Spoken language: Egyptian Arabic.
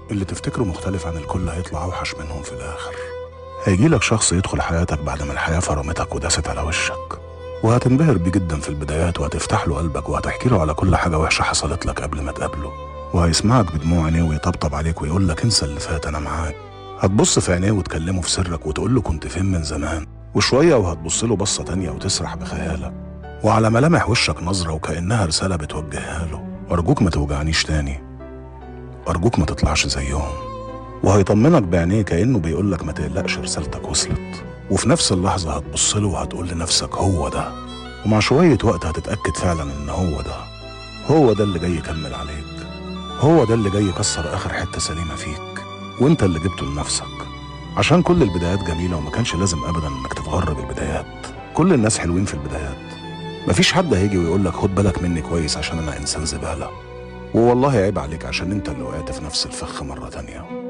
اللي تفتكره مختلف عن الكل هيطلع أوحش منهم في الآخر هيجيلك شخص يدخل حياتك بعد ما الحياة فرمتك وداست على وشك وهتنبهر بيه جدا في البدايات وهتفتح له قلبك وهتحكي له على كل حاجة وحشة حصلت لك قبل ما تقابله وهيسمعك بدموع عينيه ويطبطب عليك ويقول لك انسى اللي فات انا معاك هتبص في عينيه وتكلمه في سرك وتقول له كنت فين من زمان وشوية وهتبص له بصة تانية وتسرح بخيالك وعلى ملامح وشك نظرة وكأنها رسالة بتوجهها له أرجوك ما توجعنيش تاني أرجوك ما تطلعش زيهم وهيطمنك بعينيه كأنه بيقول لك ما تقلقش رسالتك وصلت وفي نفس اللحظة هتبص له وهتقول لنفسك هو ده ومع شوية وقت هتتأكد فعلا إن هو ده هو ده اللي جاي يكمل عليك هو ده اللي جاي يكسر آخر حتة سليمة فيك وانت اللي جبته لنفسك عشان كل البدايات جميلة وما كانش لازم أبدا إنك تتغر بالبدايات كل الناس حلوين في البدايات مفيش حد هيجي ويقول لك خد بالك مني كويس عشان أنا إنسان زبالة ووالله عيب عليك عشان انت اللي وقعت في نفس الفخ مرة تانية